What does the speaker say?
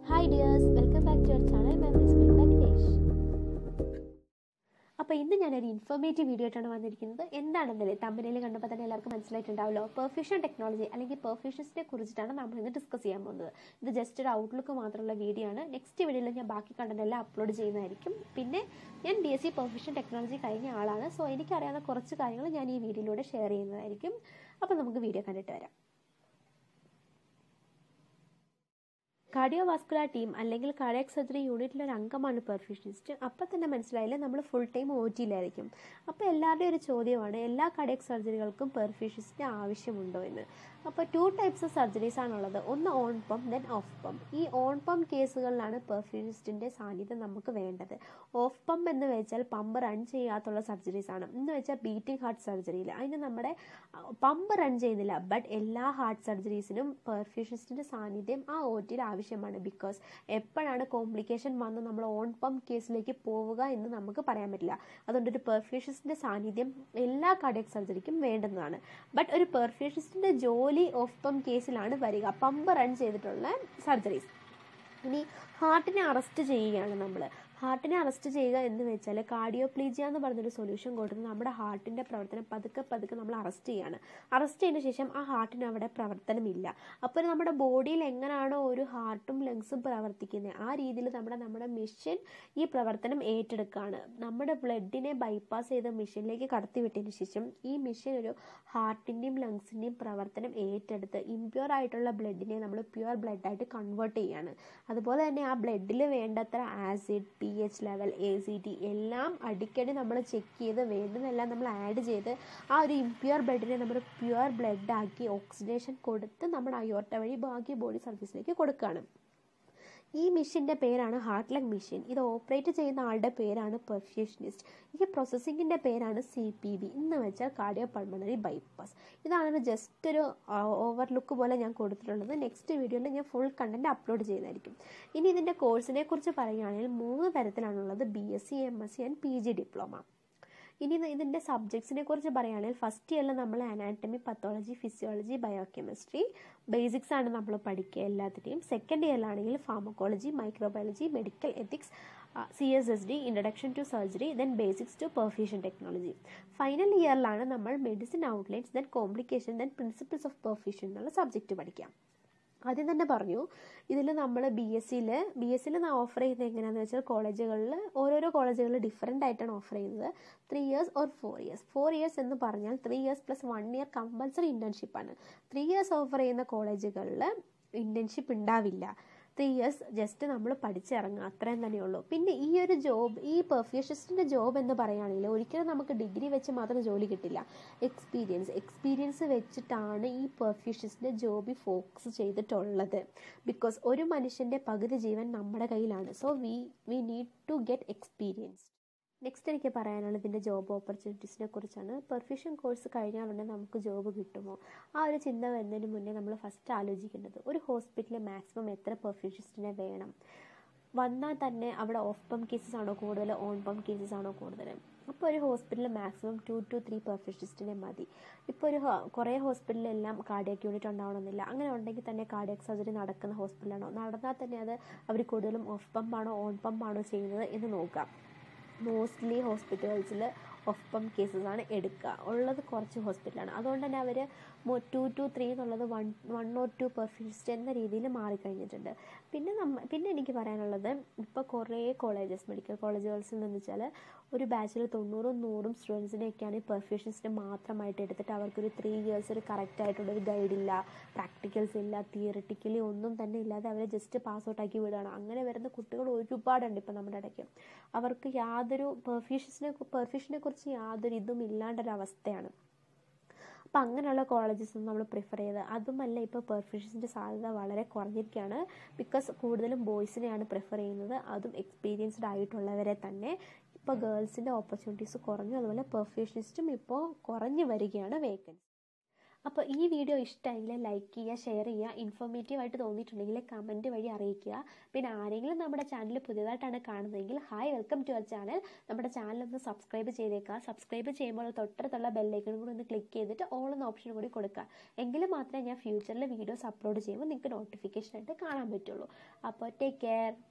hi dears welcome back to our channel memories by Venkatesh അപ്പോൾ ഇന്ന് ഞാനൊരു ഇൻഫോർമേറ്റീവ് വീഡിയോ ആയിട്ടാണ് വന്നിരിക്കുന്നത് എന്താണെന്നല്ലേ തമ്പനയിൽ കണ്ടപ്പോൾ തന്നെ എല്ലാവർക്കും മനസ്സിലായിട്ടുണ്ടാവല്ലോ പെർഫ്യൂഷൻ ടെക്നോളജി അല്ലെങ്കിൽ പെർഫ്യൂഷൻസിനെ കുറിച്ചിട്ടാണ് നമ്മൾ ഇന്ന് ഡിസ്കസ് ചെയ്യാൻ പോകുന്നത് ഇത് ജസ്റ്റ് ഒരു ഔട്ട്ലുക്ക് മാത്രമുള്ള വീഡിയോ ആണ് നെക്സ്റ്റ് വീഡിയോയിൽ ഞാൻ ബാക്കി കണ്ടന്റ് എല്ലാം അപ്ലോഡ് ചെയ്യുന്നതായിരിക്കും പിന്നെ ഞാൻ B S C perfusion technology കഴിഞ്ഞ ആളാണ് സോ എനിക്കറിയാവുന്ന കുറച്ച് കാര്യങ്ങൾ ഞാൻ ഈ വീഡിയോയിലൂടെ ഷെയർ ചെയ്യുന്നതായിരിക്കും അപ്പോൾ നമുക്ക് വീഡിയോ കണ്ടിട്ട് വരാം കാർഡിയോവാസ്കുലർ ടീം അല്ലെങ്കിൽ കാർഡിയാക് സർജറി യൂണിറ്റിലെ ഒരു അംഗമാണ് പെർഫ്യൂഷനിസ്റ്റ് അപ്പം തന്നെ മനസ്സിലായില്ലേ നമ്മൾ ഫുൾ ടൈം ഒ ടിയിലായിരിക്കും അപ്പോൾ എല്ലാവരുടെയും ഒരു ചോദ്യമാണ് എല്ലാ കാർഡിയാക് സർജറികൾക്കും പെർഫ്യൂഷനിസ്റ്റിന് ആവശ്യമുണ്ടോ എന്ന് അപ്പോൾ ടു ടൈപ്സ് ഓഫ് സർജറീസ് ആണുള്ളത് ഒന്ന് on pump then off pump ഈ ഓൺ പമ്പ് കേസുകളിലാണ് പെർഫ്യൂഷനിസ്റ്റിൻ്റെ സാന്നിധ്യം നമുക്ക് വേണ്ടത് ഓഫ് പമ്പ് എന്ന് വെച്ചാൽ പമ്പ് റൺ ചെയ്യാത്തുള്ള സർജറീസ് ആണ് എന്ന് വെച്ചാൽ ബീറ്റിംഗ് ഹാർട്ട് സർജറിയിൽ അതിന് നമ്മുടെ പമ്പ് റൺ ചെയ്യുന്നില്ല ബട്ട് എല്ലാ ഹാർട്ട് സർജറീസിനും പെർഫ്യൂഷനിസ്റ്റിൻ്റെ സാന്നിധ്യം ആ ഒ ടിയിൽ ആവശ്യമാണ് ബിക്കോസ് എപ്പോഴാണ് കോംപ്ലിക്കേഷൻ വന്ന് നമ്മൾ ഓൺ പമ്പ് കേസിലേക്ക് പോവുക എന്ന് നമുക്ക് പറയാൻ പറ്റില്ല അതുകൊണ്ട് ഒരു പെർഫ്യൂഷനിസ്റ്റിൻ്റെ സാന്നിധ്യം എല്ലാ കാർഡിയക് സർജറിക്കും വേണ്ടുന്നതാണ് ബട്ട് ഒരു പെർഫ്യൂഷനിസ്റ്റിൻ്റെ ജോലി ഓഫ് പമ്പ് കേസിലാണ് വരിക പമ്പ് റൺ ചെയ്തിട്ടുള്ള സർജറീസ് ഇനി ഹാർട്ടിനെ അറസ്റ്റ് ചെയ്യുകയാണ് നമ്മൾ ഹാർട്ടിനെ അറസ്റ്റ് ചെയ്യുക എന്ന് വെച്ചാൽ കാർഡിയോപ്ലീജിയ എന്ന് പറഞ്ഞൊരു സൊല്യൂഷൻ കൊടുത്ത് നമ്മുടെ ഹാർട്ടിൻ്റെ പ്രവർത്തനം പതുക്കെ പതുക്കെ നമ്മൾ അറസ്റ്റ് ചെയ്യുകയാണ് അറസ്റ്റ് ചെയ്തതിന് ശേഷം ആ ഹാർട്ടിന് അവിടെ പ്രവർത്തനമില്ല അപ്പോൾ നമ്മുടെ ബോഡിയിൽ എങ്ങനെയാണോ ഒരു ഹാർട്ടും ലങ്സും പ്രവർത്തിക്കുന്നത് ആ രീതിയിൽ നമ്മുടെ നമ്മുടെ മെഷീൻ ഈ പ്രവർത്തനം ഏറ്റെടുക്കുകയാണ് നമ്മുടെ ബ്ലഡിനെ ബൈപ്പാസ് ചെയ്ത മെഷീനിലേക്ക് കടത്തിവിട്ടതിന് ശേഷം ഈ മെഷീൻ ഒരു ഹാർട്ടിൻ്റെയും ലങ്സിൻ്റെയും പ്രവർത്തനം ഏറ്റെടുത്ത് ഇംപ്യൂർ ആയിട്ടുള്ള ബ്ലഡിനെ നമ്മൾ പ്യുവർ ബ്ലഡായിട്ട് കൺവേർട്ട് ചെയ്യുകയാണ് അതുപോലെ തന്നെ ആ ബ്ലഡിൽ വേണ്ടത്ര acid P H level A C T എല്ലാം അടിക്കടി നമ്മൾ ചെക്ക് ചെയ്ത് വേണ്ടുന്നതെല്ലാം നമ്മൾ ആഡ് ചെയ്ത് ആ ഒരു ഇംപ്യൂർ ബ്ലഡിനെ നമ്മൾ പ്യുവർ ബ്ലഡാക്കി ഓക്സിഡേഷൻ കൊടുത്ത് നമ്മുടെ അയോർട്ട വഴി ബാക്കി ബോഡി സർവീസിലേക്ക് കൊടുക്കുകയാണ് ഈ മെഷീൻ്റെ പേരാണ് ഹാർട്ട് ലങ് മെഷീൻ ഇത് ഓപ്പറേറ്റ് ചെയ്യുന്ന ആളുടെ പേരാണ് പെർഫ്യൂഷനിസ്റ്റ് ഈ പ്രോസസ്സിങ്ങിൻ്റെ പേരാണ് സി പി ബി എന്ന് വെച്ചാൽ കാർഡിയോ പൾമണറി ബൈപ്പാസ് ഇതാണ് ജസ്റ്റ് ഒരു ഓവർലുക്ക് പോലെ ഞാൻ കൊടുത്തിട്ടുള്ളത് നെക്സ്റ്റ് വീഡിയോയിൽ ഞാൻ ഫുൾ കണ്ടൻറ്റ് അപ്ലോഡ് ചെയ്യുന്നതായിരിക്കും ഇനി ഇതിൻ്റെ കോഴ്സിനെ കുറിച്ച് പറയുകയാണെങ്കിൽ മൂന്ന് തരത്തിലാണുള്ളത് B S C M S C and P G diploma ഇനി ഇതിൻ്റെ സബ്ജക്ട്സിനെ കുറിച്ച് പറയുകയാണെങ്കിൽ ഫസ്റ്റ് ഇയറിൽ നമ്മൾ anatomy pathology physiology biochemistry basics ആണ് നമ്മൾ പഠിക്കുക എല്ലാത്തിൻ്റെയും സെക്കൻഡ് ഇയറിലാണെങ്കിൽ pharmacology microbiology medical ethics C S S D introduction to surgery then basics to perfusion technology final ഇയറിലാണ് നമ്മൾ medicine outlines then complication then principles of perfusion എന്നുള്ള subject പഠിക്കാം ആദ്യം തന്നെ പറഞ്ഞു ഇതിൽ നമ്മൾ ബി എസ് സിയിൽ ബി എസ് സിയിൽ ഓഫർ ചെയ്യുന്നത് എങ്ങനെയാണെന്ന് വെച്ചാൽ കോളേജുകളിൽ ഓരോരോ കോളേജുകളിൽ ഡിഫറെൻ്റ് ആയിട്ടാണ് ഓഫർ ചെയ്യുന്നത് three years or four years four years എന്ന് പറഞ്ഞാൽ three years plus one year compulsory ഇൻറ്റേൺഷിപ്പാണ് ത്രീ ഇയേഴ്സ് ഓഫർ ചെയ്യുന്ന കോളേജുകളിൽ ഇൻറ്റേൺഷിപ്പ് ഉണ്ടാവില്ല ത്രീ ഇയേഴ്സ് ജസ്റ്റ് നമ്മൾ പഠിച്ചിറങ്ങുക അത്രയും തന്നെയുള്ളൂ പിന്നെ ഈ ഒരു ജോബ് ഈ പെർഫ്യൂഷനിസ്റ്റിൻ്റെ ജോബ് എന്ന് പറയുകയാണെങ്കിൽ ഒരിക്കലും നമുക്ക് ഡിഗ്രി വെച്ച് മാത്രം ജോലി കിട്ടില്ല എക്സ്പീരിയൻസ് എക്സ്പീരിയൻസ് വെച്ചിട്ടാണ് ഈ പെർഫ്യൂഷനിസ്റ്റിൻ്റെ ജോബിൽ ഫോക്കസ് ചെയ്തിട്ടുള്ളത് ബിക്കോസ് ഒരു മനുഷ്യൻ്റെ പകുതി ജീവൻ നമ്മുടെ കയ്യിലാണ് so we we need to get experience next എനിക്ക് പറയാനുള്ളത് ഇതിൻ്റെ ജോബ് ഓപ്പർച്യൂണിറ്റീസിനെ കുറിച്ചാണ് പെർഫ്യൂഷൻ കോഴ്സ് കഴിഞ്ഞാലുണ്ടെങ്കിൽ നമുക്ക് ജോബ് കിട്ടുമോ ആ ഒരു ചിന്ത വരുന്നതിന് മുന്നേ നമ്മൾ ഫസ്റ്റ് ആലോചിക്കേണ്ടത് ഒരു ഹോസ്പിറ്റലിൽ മാക്സിമം എത്ര പെർഫ്യൂഷനിസ്റ്റിനെ വേണം വന്നാൽ തന്നെ അവിടെ ഓഫ് പമ്പ് കേസസ് ആണോ കൂടുതൽ ഓൺ പമ്പ് കേസസ് ആണോ കൂടുതൽ അപ്പോൾ ഒരു ഹോസ്പിറ്റലിൽ മാക്സിമം ടു ടു ത്രീ പെർഫ്യൂഷനിസ്റ്റിനെ മതി ഇപ്പോൾ ഒരു കുറേ ഹോസ്പിറ്റലിലെല്ലാം കാർഡിയാക് യൂണിറ്റ് ഉണ്ടാവണമെന്നില്ല അങ്ങനെ ഉണ്ടെങ്കിൽ തന്നെ കാർഡിയാക് സർജറി നടക്കുന്ന ഹോസ്പിറ്റലാണോ നടന്നാൽ തന്നെ അത് അവർ കൂടുതലും ഓഫ് പമ്പാണോ ഓൺ പമ്പാണോ ചെയ്യുന്നത് എന്ന് നോക്കാം മോസ്റ്റ്ലി ഹോസ്പിറ്റൽസിൽ ഓഫ് പമ്പ് കേസസ് ആണ് എടുക്കുക ഉള്ളത് കുറച്ച് ഹോസ്പിറ്റലാണ് അതുകൊണ്ട് തന്നെ അവർ ടു ടു ത്രീ എന്നുള്ളത് one one or two perfusionist എന്ന രീതിയിൽ മാറിക്കഴിഞ്ഞിട്ടുണ്ട് പിന്നെ നമ്മ പിന്നെ എനിക്ക് പറയാനുള്ളത് ഇപ്പോൾ കുറേ കോളേജസ് മെഡിക്കൽ കോളേജുകളിൽ നിന്ന് വെച്ചാൽ ഒരു ബാച്ചിൽ തൊണ്ണൂറും നൂറും സ്റ്റുഡൻസിനെയൊക്കെയാണ് ഈ പെർഫ്യൂഷൻസിനെ മാത്രമായിട്ട് എടുത്തിട്ട് അവർക്കൊരു ത്രീ ഇയേഴ്സ് ഒരു കറക്റ്റ് ആയിട്ടുള്ള ഒരു ഗൈഡ് ഇല്ല പ്രാക്ടിക്കൽസ് ഇല്ല തിയറിറ്റിക്കലി ഒന്നും തന്നെ ഇല്ലാതെ അവരെ ജസ്റ്റ് പാസ് ഔട്ട് ആക്കി വിടുകയാണ് അങ്ങനെ വരുന്ന കുട്ടികൾ ഒരുപാടുണ്ട് ഇപ്പോൾ നമ്മുടെ ഇടയ്ക്ക് അവർക്ക് യാതൊരു പെർഫ്യൂഷൻസിനെ പെർഫ്യൂഷനെ കുറിച്ച് യാതൊരു ഇതും ഇല്ലാണ്ടൊരവസ്ഥയാണ് അപ്പം അങ്ങനെയുള്ള കോളേജസ് നമ്മൾ പ്രിഫർ ചെയ്ത് അതുമല്ല ഇപ്പോൾ പെർഫ്യൂഷൻസിൻ്റെ സാധ്യത വളരെ കുറഞ്ഞിരിക്കുകയാണ് ബിക്കോസ് കൂടുതലും ബോയ്സിനെയാണ് പ്രിഫർ ചെയ്യുന്നത് അതും എക്സ്പീരിയൻസ്ഡ് ആയിട്ടുള്ളവരെ തന്നെ ഇപ്പോൾ ഗേൾസിൻ്റെ ഓപ്പർച്യൂണിറ്റീസ് കുറഞ്ഞു അതുപോലെ പെർഫ്യൂഷനിസ്റ്റും ഇപ്പോൾ കുറഞ്ഞു വരികയാണ് വേക്കൻസി അപ്പോൾ ഈ വീഡിയോ ഇഷ്ടമെങ്കിൽ ലൈക്ക് ചെയ്യുക ഷെയർ ചെയ്യുക ഇൻഫോർമേറ്റീവ് ആയിട്ട് തോന്നിയിട്ടുണ്ടെങ്കിൽ കമൻറ്റ് വഴി അറിയിക്കുക പിന്നെ ആരെങ്കിലും നമ്മുടെ ചാനൽ പുതിയതായിട്ടാണ് കാണുന്നതെങ്കിൽ hi welcome to our channel നമ്മുടെ ചാനൽ ഒന്ന് സബ്സ്ക്രൈബ് ചെയ്തേക്കുക സബ്സ്ക്രൈബ് ചെയ്യുമ്പോൾ തൊട്ടടുത്തുള്ള ബെല്ലൈക്കൺ കൂടി ഒന്ന് ക്ലിക്ക് ചെയ്തിട്ട് ഓൾ എന്ന ഓപ്ഷൻ കൂടി കൊടുക്കുക എങ്കിൽ മാത്രമേ ഞാൻ ഫ്യൂച്ചറിൽ വീഡിയോസ് അപ്ലോഡ് ചെയ്യുമ്പോൾ നിങ്ങൾക്ക് നോട്ടിഫിക്കേഷൻ ആയിട്ട് കാണാൻ പറ്റുള്ളൂ അപ്പോൾ ടേക്ക് കെയർ